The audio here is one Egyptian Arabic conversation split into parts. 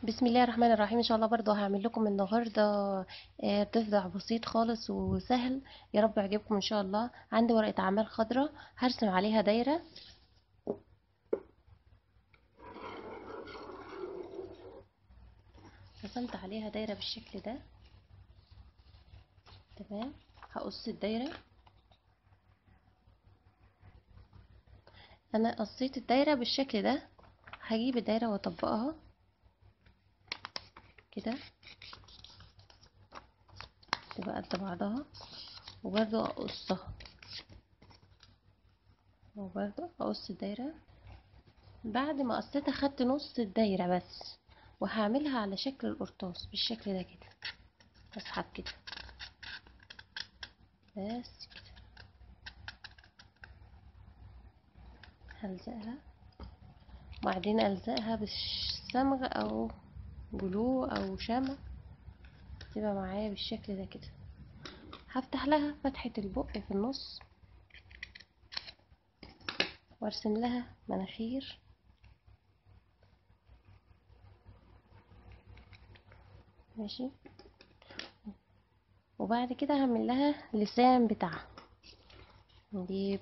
بسم الله الرحمن الرحيم ان شاء الله برضه هعمل لكم النهارده آه، ضفدع بسيط خالص وسهل يا رب يعجبكم ان شاء الله عندي ورقه اعمال خضراء هرسم عليها دايره رسمت عليها دايره بالشكل ده تمام هقص الدايره انا قصيت الدايره بالشكل ده هجيب الدايره واطبقها كده تبقى قد بعضها وبرضو اقصها وبرضو اقص الدايرة بعد ما قصيتها خدت نص الدايرة بس وهعملها على شكل القرطاس بالشكل ده كده اسحب كده بس كده هلزقها وبعدين الزقها بالصمغ او جلو او شمع تبقى معايا بالشكل ده كده هفتح لها فتحة البق في النص وارسم لها مناخير ماشي وبعد كده هعمل لها لسان بتاعها نجيب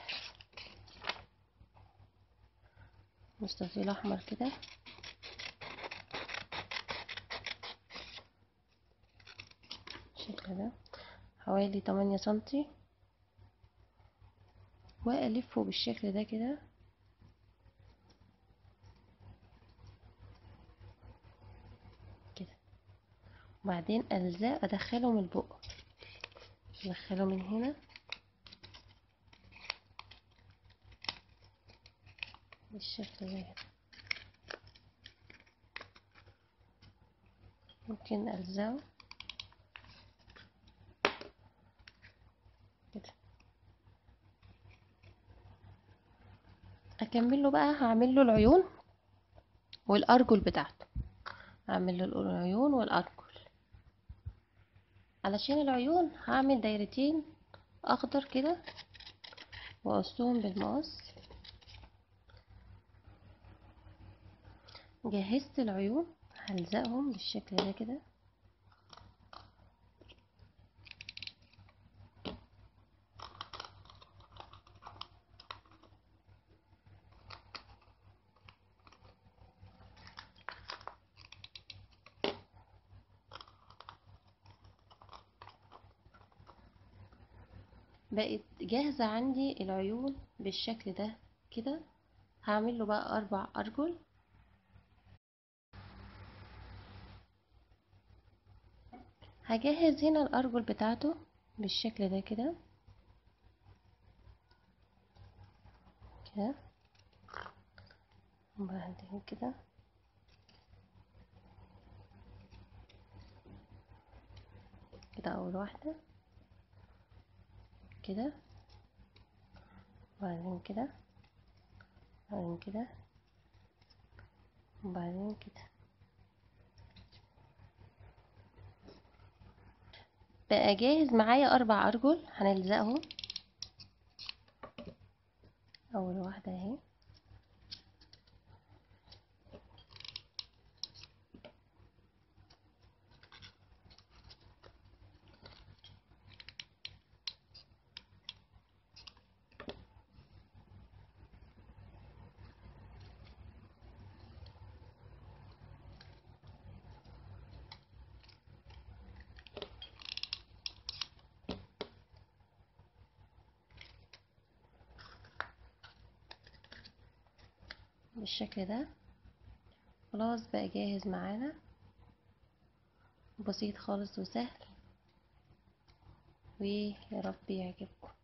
مستطيل احمر كده بالشكل ده حوالي تمانية سنتي والفه بالشكل ده كده كده وبعدين الزق ادخله من البق ادخله من هنا بالشكل ده كده ممكن الزقه كده اكمل له بقى هعمل له العيون والارجل بتاعته هعمل له العيون والارجل علشان العيون هعمل دايرتين اخضر كده واقصهم بالمقص جهزت العيون هلزقهم بالشكل ده كده بقت جاهزة عندي العيون بالشكل ده كده هعمل له بقى اربع ارجل هجهز هنا الارجل بتاعته بالشكل ده كده كده وبعدين كده كده اول واحده كده وبعدين كده وبعدين كده وبعدين كده بقى جاهز معايا اربع ارجل هنلزقهم اول واحده اهي بالشكل ده خلاص بقى جاهز معانا بسيط خالص وسهل ويا رب يعجبكم